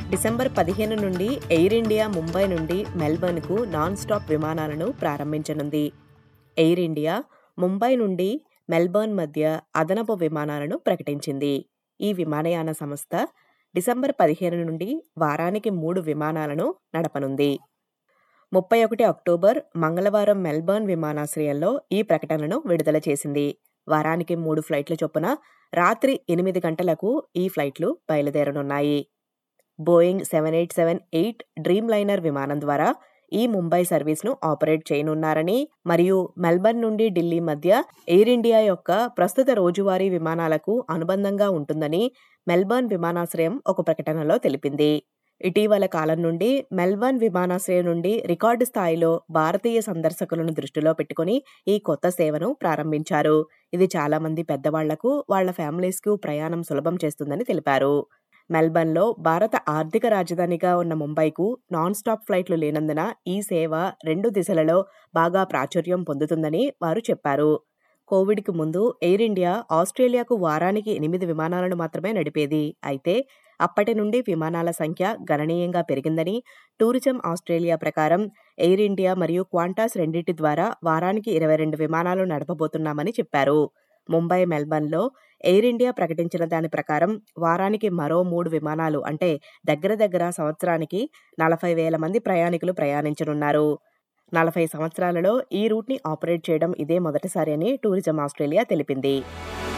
December పదిహేను నుండి air India Mumbai నుండి మెల్బర్న్కు నాన్ స్టాప్ విమానాలను ప్రారంభించనుంది ఎయిర్ ఇండియా ముంబై నుండి మెల్బర్న్ మధ్య అదనపు విమానాలను ప్రకటించింది ఈ విమానయాన సంస్థ డిసెంబర్ పదిహేను నుండి వారానికి మూడు విమానాలను నడపనుంది ముప్పై ఒకటి అక్టోబర్ మంగళవారం మెల్బర్న్ విమానాశ్రయంలో ఈ ప్రకటనను విడుదల చేసింది వారానికి మూడు ఫ్లైట్ల చొప్పున రాత్రి ఎనిమిది గంటలకు ఈ ఫ్లైట్లు బయలుదేరనున్నాయి Boeing seven eight seven eight Dreamliner విమానం ద్వారా ఈ ముంబై సర్వీస్ను ఆపరేట్ చేయనున్నారని మరియు మెల్బర్న్ నుండి ఢిల్లీ మధ్య ఎయిర్ ఇండియా యొక్క ప్రస్తుత రోజువారీ విమానాలకు అనుబంధంగా ఉంటుందని మెల్బర్న్ విమానాశ్రయం ఒక ప్రకటనలో తెలిపింది ఇటీవల కాలం నుండి మెల్బర్న్ విమానాశ్రయం నుండి రికార్డు స్థాయిలో భారతీయ సందర్శకులను దృష్టిలో పెట్టుకుని ఈ కొత్త సేవను ప్రారంభించారు ఇది చాలా మంది పెద్దవాళ్లకు వాళ్ల ఫ్యామిలీస్కు ప్రయాణం సులభం చేస్తుందని తెలిపారు మెల్బర్న్లో భారత ఆర్థిక రాజధానిగా ఉన్న ముంబైకు నాన్ స్టాప్ ఫ్లైట్లు లేనందున ఈ సేవ రెండు దిశలలో బాగా ప్రాచుర్యం పొందుతుందని వారు చెప్పారు కోవిడ్కి ముందు ఎయిర్ ఇండియా ఆస్ట్రేలియాకు వారానికి ఎనిమిది విమానాలను మాత్రమే నడిపేది అయితే అప్పటి నుండి విమానాల సంఖ్య గణనీయంగా పెరిగిందని టూరిజం ఆస్ట్రేలియా ప్రకారం ఎయిర్ ఇండియా మరియు క్వాంటాస్ రెండింటి ద్వారా వారానికి ఇరవై రెండు విమానాలు నడపబోతున్నామని చెప్పారు ముంబై మెల్బర్న్లో ఎయిర్ ఇండియా ప్రకటించిన దాని ప్రకారం వారానికి మరో మూడు విమానాలు అంటే దగ్గర దగ్గర సంవత్సరానికి నలభై వేల మంది ప్రయాణికులు ప్రయాణించనున్నారు నలభై సంవత్సరాలలో ఈ రూట్ని ఆపరేట్ చేయడం ఇదే మొదటిసారి అని టూరిజం ఆస్ట్రేలియా తెలిపింది